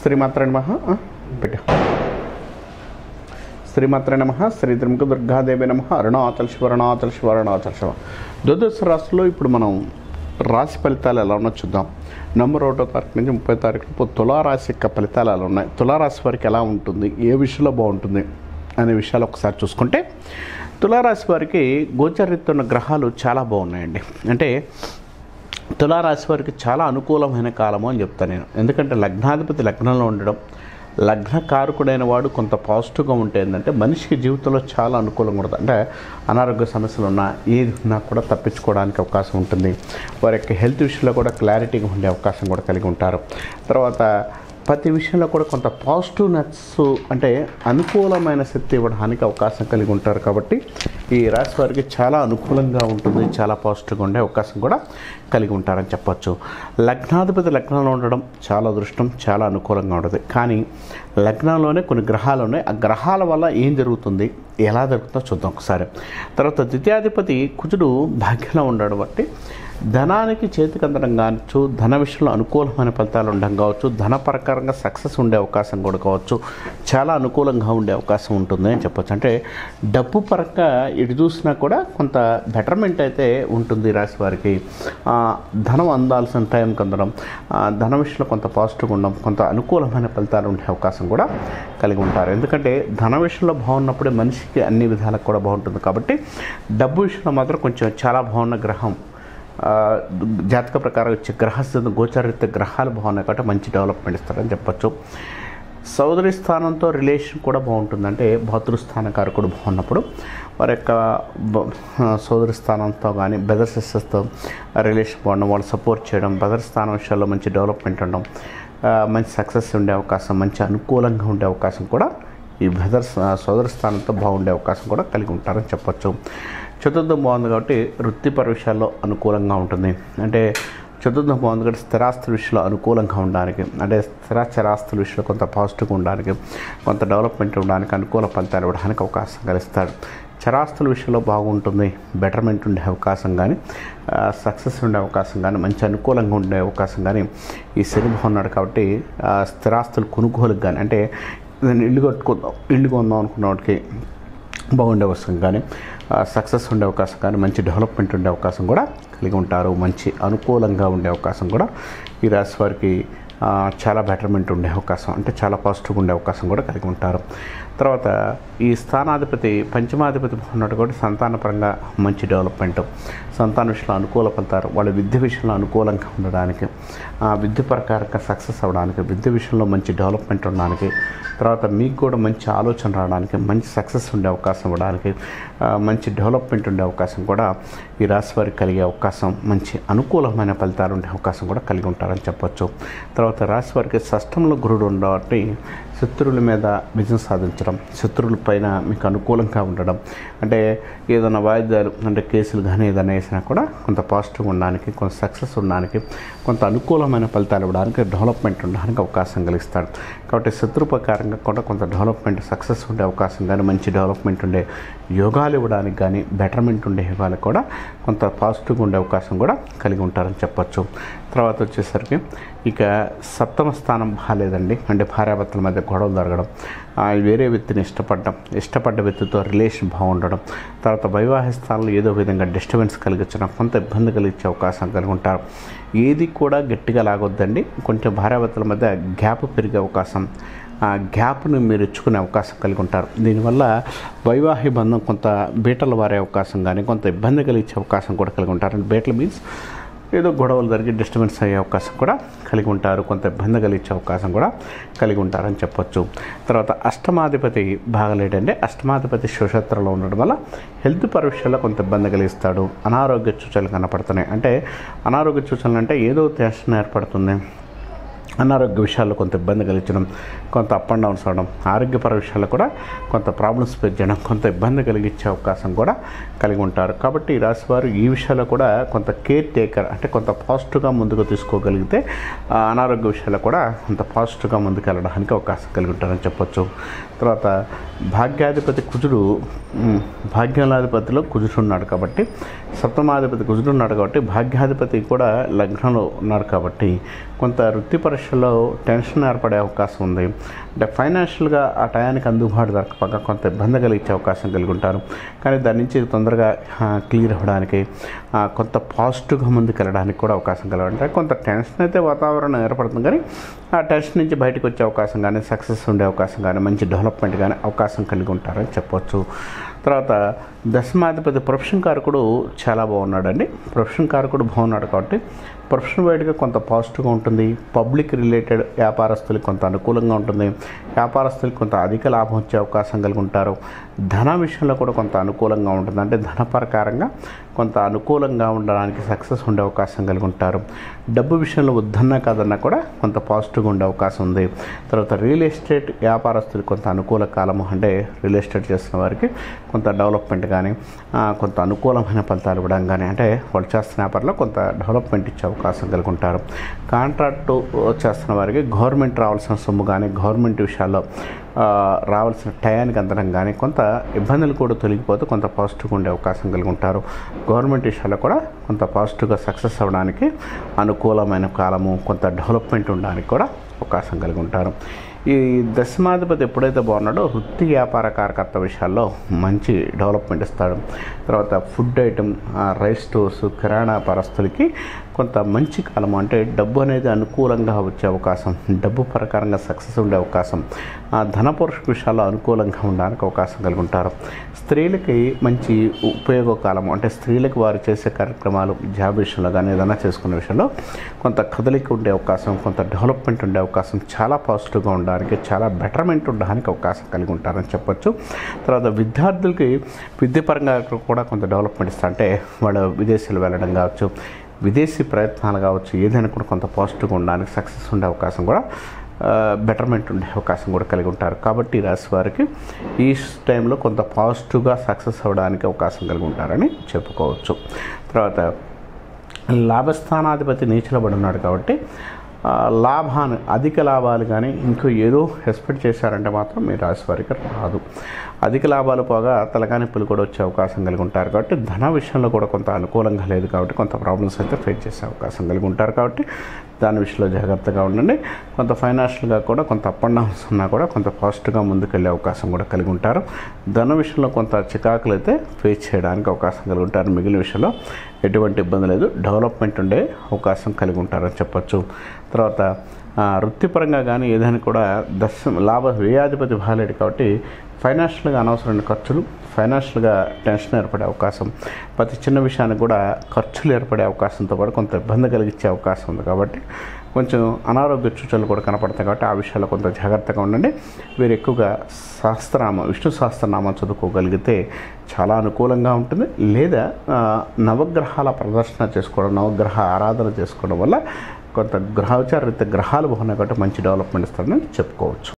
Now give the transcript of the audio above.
శ్రీమాత్ర నమ పెట్టు శ్రీమాత్ర నమ శ్రీ త్రిముఖ దుర్గాదేవి నమ అరుణాచల్ శివ అరుణాచల్ శివ అరుణాచల్ శివ ద్వాదశ రాశిలో ఇప్పుడు మనం రాశి ఫలితాలు ఎలా ఉన్నో చూద్దాం నవంబర్ ఒకటో తారీఖు నుంచి ముప్పై తారీఖు లోపు తులారాశి యొక్క ఫలితాలు ఎలా ఉన్నాయి తులారాశి వారికి ఎలా ఉంటుంది ఏ విషయంలో బాగుంటుంది అనే విషయాలు ఒకసారి చూసుకుంటే తులారాశి వారికి గోచరిస్తున్న గ్రహాలు చాలా బాగున్నాయండి అంటే తులారాశి వారికి చాలా అనుకూలమైన కాలము అని చెప్తాను నేను ఎందుకంటే లగ్నాధిపతి లగ్నంలో ఉండడం లగ్నకారకుడైన వాడు కొంత పాజిటివ్గా ఉంటే ఏంటంటే మనిషికి జీవితంలో చాలా అనుకూలంగా ఉంటుంది అంటే అనారోగ్య సమస్యలు ఉన్నా ఏది ఉన్నా కూడా తప్పించుకోవడానికి అవకాశం ఉంటుంది వారి యొక్క హెల్త్ విషయంలో కూడా క్లారిటీగా ఉండే అవకాశం కూడా కలిగి ఉంటారు తర్వాత ప్రతి విషయంలో కూడా కొంత పాజిటివ్నెస్ అంటే అనుకూలమైన శక్తి ఇవ్వడానికి అవకాశం కలిగి ఉంటారు కాబట్టి ఈ రాశి వారికి చాలా అనుకూలంగా ఉంటుంది చాలా పాజిటివ్గా ఉండే అవకాశం కూడా కలిగి ఉంటారని చెప్పొచ్చు లగ్నాధిపతి లగ్నంలో ఉండడం చాలా అదృష్టం చాలా అనుకూలంగా ఉంటుంది కానీ లగ్నంలోనే కొన్ని గ్రహాలు ఉన్నాయి ఆ గ్రహాల వల్ల ఏం జరుగుతుంది ఎలా జరుగుతుందో చూద్దాం ఒకసారి తర్వాత ద్వితీయాధిపతి కుజుడు భాగ్యంలో ఉండడం బట్టి ధనానికి చేతికి అందడం కావచ్చు ధన విషయంలో అనుకూలమైన ఫలితాలు ఉండడం కావచ్చు ధన ప్రకారంగా సక్సెస్ ఉండే అవకాశం కూడా కావచ్చు చాలా అనుకూలంగా ఉండే అవకాశం ఉంటుంది అని చెప్పొచ్చు అంటే డబ్బు పరంగా ఇటు చూసినా కూడా కొంత బెటర్మెంట్ అయితే ఉంటుంది ఈ రాశి వారికి ఆ, ధనం అందాల్సిన టైంకి అందడం ఆ, ధన విషయంలో కొంత పాజిటివ్గా ఉండడం కొంత అనుకూలమైన ఫలితాలు ఉండే అవకాశం కూడా కలిగి ఉంటారు ఎందుకంటే ధన విషయంలో బాగున్నప్పుడే మనిషికి అన్ని విధాలకు కూడా బాగుంటుంది కాబట్టి డబ్బు విషయంలో మాత్రం కొంచెం చాలా బాగున్న గ్రహం ఆ, జాతక ప్రకారం వచ్చే గ్రహస్థితి గోచరిత గ్రహాలు బాగున్నాయి కాబట్టి మంచి డెవలప్మెంట్ ఇస్తారని చెప్పొచ్చు సోదరి స్థానంతో రిలేషన్ కూడా బాగుంటుంది అంటే భాతృస్థాన కారకుడు బాగున్నప్పుడు వారి యొక్క బ- ఆ, సోదరి స్థానంతో కానీ బెదర్ సిస్టర్స్తో రిలేషన్ బాగుండడం వాళ్ళు సపోర్ట్ చేయడం బెదర్ స్థానం విషయాల్లో మంచి డెవలప్మెంట్ ఉండడం ఆ, మంచి సక్సెస్ ఉండే అవకాశం మంచి అనుకూలంగా ఉండే అవకాశం కూడా ఈ బెదర్ సోదర స్థానంతో బాగుండే అవకాశం కూడా కలిగి ఉంటారని చెప్పొచ్చు చతుర్థం బాగుంది కాబట్టి వృత్తిపర విషయాల్లో అనుకూలంగా ఉంటుంది అంటే చతుర్థం బాగుంది కాబట్టి స్థిరాస్తుల విషయంలో అనుకూలంగా ఉండడానికి అంటే స్థిర చరాస్తుల విషయంలో కొంత పాజిటివ్గా ఉండడానికి కొంత డెవలప్మెంట్ ఉండడానికి అనుకూల ఫలితాలు ఇవ్వడానికి అవకాశం కలిగిస్తాడు చరాస్తుల విషయంలో బాగుంటుంది బెటర్మెంట్ ఉండే అవకాశం కానీ సక్సెస్ ఉండే అవకాశం కానీ మంచి అనుకూలంగా ఉండే అవకాశం కానీ ఈ శని బాగున్నాడు కాబట్టి ఆ, స్థిరాస్తులు కొనుగోలుకు కానీ అంటే నేను ఇల్లు కట్టుకుందాం ఇల్లు కొందాం అనుకున్న వాటికి బాగుండే అవకాశం కానీ సక్సెస్ ఉండే అవకాశం కానీ మంచి డెవలప్మెంట్ ఉండే అవకాశం కూడా కలిగి ఉంటారు మంచి అనుకూలంగా ఉండే అవకాశం కూడా ఈ రాశి వారికి ఆ, చాలా బెటర్మెంట్ ఉండే అవకాశం అంటే చాలా పాజిటివ్గా ఉండే అవకాశం కూడా కలిగి ఉంటారు తర్వాత ఈ స్థానాధిపతి పంచమాధిపతి ఉన్నట్టు కూడా సంతానపరంగా మంచి డెవలప్మెంట్ సంతాన విషయంలో అనుకూల ఫలితాలు వాళ్ళ విద్య విషయంలో అనుకూలంగా ఉండడానికి ఆ, విద్య ప్రకారంగా సక్సెస్ అవ్వడానికి విద్య విషయంలో మంచి డెవలప్మెంట్ ఉండడానికి తర్వాత మీకు కూడా మంచి ఆలోచన రావడానికి మంచి సక్సెస్ ఉండే అవకాశం ఇవ్వడానికి ఆ, మంచి డెవలప్మెంట్ ఉండే అవకాశం కూడా ఈ రాశి వారికి కలిగే అవకాశం మంచి అనుకూలమైన ఫలితాలు ఉండే అవకాశం కూడా కలిగి ఉంటారని చెప్పొచ్చు తర్వాత రాశి వారికి షష్టంలో గురుడు ఉండబట్టి శత్రువుల మీద విజయం సాధించడం శత్రువుల పైన మీకు అనుకూలంగా ఉండడం అంటే ఏదైనా వాయిదాలు అంటే కేసులు కానీ ఏదైనా వేసినా కూడా కొంత పాజిటివ్ ఉండడానికి కొంత సక్సెస్ ఉండడానికి కొంత అనుకూలమైన ఫలితాలు ఇవ్వడానికి డెవలప్మెంట్ ఉండడానికి అవకాశం కలిగిస్తాడు కాబట్టి శత్రు ప్రకారంగా కూడా కొంత డెవలప్మెంట్ సక్సెస్ ఉండే అవకాశం కానీ మంచి డెవలప్మెంట్ ఉండే యోగాలు ఇవ్వడానికి కానీ బెటర్మెంట్ ఉండే యోగాలు కూడా కొంత పాజిటివ్గా ఉండే అవకాశం కూడా కలిగి ఉంటారని చెప్పొచ్చు తర్వాత వచ్చేసరికి ఇక సప్తమ స్థానం బాగాలేదండి అంటే భార్యాభర్తల మధ్య గొడవలు జరగడం ఆ, వేరే వ్యక్తిని ఇష్టపడడం ఇష్టపడ్డ వ్యక్తితో రిలేషన్ బాగుండడం తర్వాత వైవాహిక స్థానంలో ఏదో విధంగా డిస్టర్బెన్స్ కలిగించడం కొంత ఇబ్బంది కలిగించే అవకాశం కలిగి ఉంటారు ఏది కూడా గట్టిగా లాగొద్దండి కొంచెం భార్యాభర్తల మధ్య గ్యాప్ పెరిగే అవకాశం ఆ గ్యాప్ను మీరు ఇచ్చుకునే అవకాశం కలిగి ఉంటారు దీనివల్ల వైవాహిక బంధం కొంత బీటలు వారే అవకాశం కానీ కొంత ఇబ్బంది కలిగించే అవకాశం కూడా కలిగి ఉంటారు బీటలు మీన్స్ ఏదో గొడవలు జరిగి డిస్టర్బెన్స్ అయ్యే అవకాశం కూడా కలిగి ఉంటారు కొంత ఇబ్బంది కలిగించే అవకాశం కూడా కలిగి ఉంటారని చెప్పొచ్చు తర్వాత అష్టమాధిపతి బాగలేడంటే అష్టమాధిపతి శుషత్రలో ఉండడం వల్ల హెల్త్ పర విషయాల్లో కొంత ఇబ్బంది కలిగిస్తాడు అనారోగ్య సూచనలు కనపడుతున్నాయి అంటే అనారోగ్య సూచనలు అంటే ఏదో టెన్షన్ ఏర్పడుతుంది అనారోగ్య విషయాల్లో కొంత ఇబ్బంది కలిగించడం కొంత అప్ అండ్ డౌన్స్ అవడం ఆరోగ్యపర విషయాల్లో కూడా కొంత ప్రాబ్లమ్స్ ఫేస్ చేయడం కొంత ఇబ్బంది కలిగించే అవకాశం కూడా కలిగి ఉంటారు కాబట్టి ఈ రాశి వారు ఈ విషయాల్లో కూడా కొంత కేర్ టేకర్ అంటే కొంత పాజిటివ్గా ముందుకు తీసుకోగలిగితే ఆ అనారోగ్య విషయాల్లో కూడా కొంత పాజిటివ్గా ముందుకు వెళ్ళడానికి అవకాశం కలిగి ఉంటారని చెప్పొచ్చు తర్వాత భాగ్యాధిపతి కుజుడు ఉమ్, భాగ్యాధిపతిలో కుజుడు ఉన్నాడు కాబట్టి సప్తమాధిపతి కుజుడు ఉన్నాడు కాబట్టి భాగ్యాధిపతి కూడా లగ్నంలో ఉన్నాడు కాబట్టి కొంత వృత్తిపర విషయంలో టెన్షన్ ఏర్పడే అవకాశం ఉంది అంటే ఫైనాన్షియల్గా ఆ టయానికి అందుబాటు దొరకక కొంత ఇబ్బంది కలిగించే అవకాశం కలిగి ఉంటారు కానీ దాని నుంచి తొందరగా క్లియర్ అవ్వడానికి ఆ, కొంత పాజిటివ్గా ముందుకు వెళ్ళడానికి కూడా అవకాశం కలిగి ఉంటాయి కొంత టెన్షన్ అయితే వాతావరణం ఏర్పడుతుంది కానీ ఆ టెన్షన్ నుంచి బయటకు వచ్చే అవకాశం కానీ సక్సెస్ ఉండే అవకాశం కానీ మంచి డెవలప్మెంట్ కానీ అవకాశం కలిగి ఉంటారని చెప్పొచ్చు తర్వాత దశమాధిపతి ప్రొఫెషన్ కారకుడు చాలా బాగున్నాడండి ప్రొఫెషన్ కారకుడు బాగున్నాడు కాబట్టి ప్రొఫెషన్ వైడ్గా కొంత పాజిటివ్గా ఉంటుంది పబ్లిక్ రిలేటెడ్ వ్యాపారస్తులకు కొంత అనుకూలంగా ఉంటుంది వ్యాపారస్తులకు కొంత అధిక లాభం వచ్చే అవకాశం కలిగి ఉంటారు ధన విషయంలో కూడా కొంత అనుకూలంగా ఉంటుంది అంటే ధన ప్రకారంగా కొంత అనుకూలంగా ఉండడానికి సక్సెస్ ఉండే అవకాశం కలిగి ఉంటారు డబ్బు విషయంలో వద్దన్నా కాదన్నా కూడా కొంత పాజిటివ్గా ఉండే అవకాశం ఉంది తర్వాత రియల్ ఎస్టేట్ వ్యాపారస్తులకు కొంత అనుకూల కాలము అంటే రియల్ ఎస్టేట్ చేస్తున్న వారికి కొంత డెవలప్మెంట్ కానీ ఆ, కొంత అనుకూలమైన ఫలితాలు ఇవ్వడం కానీ అంటే వాళ్ళు చేస్తున్న వ్యాపారంలో కొంత డెవలప్మెంట్ ఇచ్చే అవకాశం కలిగి ఉంటారు కాంట్రాక్టు చేస్తున్న వారికి గవర్నమెంట్ రావాల్సిన సొమ్ము కానీ గవర్నమెంట్ విషయాల్లో ఆ, రావాల్సిన టయానికి అందడం కానీ కొంత ఇబ్బందులు కూడా తొలగిపోతే కొంత పాజిటివ్గా ఉండే అవకాశం కలిగి ఉంటారు గవర్నమెంట్ విషయాల్లో కూడా కొంత పాజిటివ్గా సక్సెస్ అవ్వడానికి అనుకూలమైన కాలము కొంత డెవలప్మెంట్ ఉండడానికి కూడా అవకాశం కలిగి ఉంటారు ఈ దశమాధిపతి ఎప్పుడైతే బాగున్నాడో వృత్తి వ్యాపార కారకత్వ విషయాల్లో మంచి డెవలప్మెంట్ ఇస్తాడు తర్వాత ఫుడ్ ఐటమ్ రైస్ స్టోర్స్ కిరాణా పరస్తులకి కొంత మంచి కాలం అంటే డబ్బు అనేది అనుకూలంగా వచ్చే అవకాశం డబ్బు ప్రకారంగా సక్సెస్ ఉండే అవకాశం ఆ ధనపురుష విషయాల్లో అనుకూలంగా ఉండడానికి అవకాశం కలిగి ఉంటారు స్త్రీలకి మంచి ఉపయోగకాలం అంటే స్త్రీలకు వారు చేసే కార్యక్రమాలు జాబ్ విషయంలో కానీ ఏదైనా చేసుకునే విషయంలో కొంత కదలిక ఉండే అవకాశం కొంత డెవలప్మెంట్ ఉండే అవకాశం చాలా పాజిటివ్గా ఉండడానికి చాలా బెటర్మెంట్ ఉండడానికి అవకాశం కలిగి ఉంటారని చెప్పొచ్చు తర్వాత విద్యార్థులకి విద్యాపరంగా కూడా కొంత డెవలప్మెంట్ ఇస్తా అంటే వాళ్ళు విదేశాలు వెళ్ళడం కావచ్చు విదేశీ ప్రయత్నాలు కావచ్చు ఏదైనా కూడా కొంత పాజిటివ్గా ఉండడానికి సక్సెస్ ఉండే అవకాశం కూడా బెటర్మెంట్ ఉండే అవకాశం కూడా కలిగి ఉంటారు కాబట్టి ఈ రాశి వారికి ఈ టైంలో కొంత పాజిటివ్గా సక్సెస్ అవ్వడానికి అవకాశం కలిగి ఉంటారని చెప్పుకోవచ్చు తర్వాత లాభస్థానాధిపతి నీచలబడి ఉన్నాడు కాబట్టి ఆ, లాభాన్ని అధిక లాభాలు కానీ ఇంకో ఏదో ఎక్స్పెక్ట్ చేశారంటే మాత్రం మీ రాశి వారికి రాదు అధిక లాభాలు పోగా తలకానిప్పులు కూడా వచ్చే అవకాశం కలిగి ఉంటారు కాబట్టి ధన విషయంలో కూడా కొంత అనుకూలంగా లేదు కాబట్టి కొంత ప్రాబ్లమ్స్ అయితే ఫేస్ చేసే అవకాశం కలిగి ఉంటారు కాబట్టి దాని విషయంలో జాగ్రత్తగా ఉండండి కొంత ఫైనాన్షియల్గా కూడా కొంత అప్ అండ్ డౌన్స్ ఉన్నా కూడా కొంత పాజిటివ్గా ముందుకెళ్ళే అవకాశం కూడా కలిగి ఉంటారు ధన విషయంలో కొంత చికాకులు అయితే ఫేస్ చేయడానికి అవకాశం కలిగి ఉంటారు మిగిలిన విషయంలో ఎటువంటి ఇబ్బంది లేదు డెవలప్మెంట్ ఉండే అవకాశం కలిగి ఉంటారని చెప్పొచ్చు తర్వాత ఆ, వృత్తిపరంగా కానీ ఏదైనా కూడా దశ లాభ వ్యయాధిపతి బాగాలేడు కాబట్టి ఫైనాన్షియల్గా అనవసరమైన ఖర్చులు ఫైనాన్షియల్గా టెన్షన్ ఏర్పడే అవకాశం ప్రతి చిన్న విషయానికి కూడా ఖర్చులు ఏర్పడే అవకాశంతో కూడా కొంత ఇబ్బంది కలిగించే అవకాశం ఉంది కాబట్టి కొంచెం అనారోగ్య సూచనలు కూడా కనపడతాయి కాబట్టి ఆ విషయాల్లో కొంత జాగ్రత్తగా ఉండండి వీరు ఎక్కువగా సహస్రనామం విష్ణు సహస్రనామం చదువుకోగలిగితే చాలా అనుకూలంగా ఉంటుంది లేదా ఆ, నవగ్రహాల ప్రదర్శన చేసుకోవడం నవగ్రహ ఆరాధన చేసుకోవడం వల్ల కొంత గ్రహోచార రీత్యా గ్రహాలు బాగున్నాయి కాబట్టి మంచి డెవలప్మెంట్ ఇస్తారని చెప్పుకోవచ్చు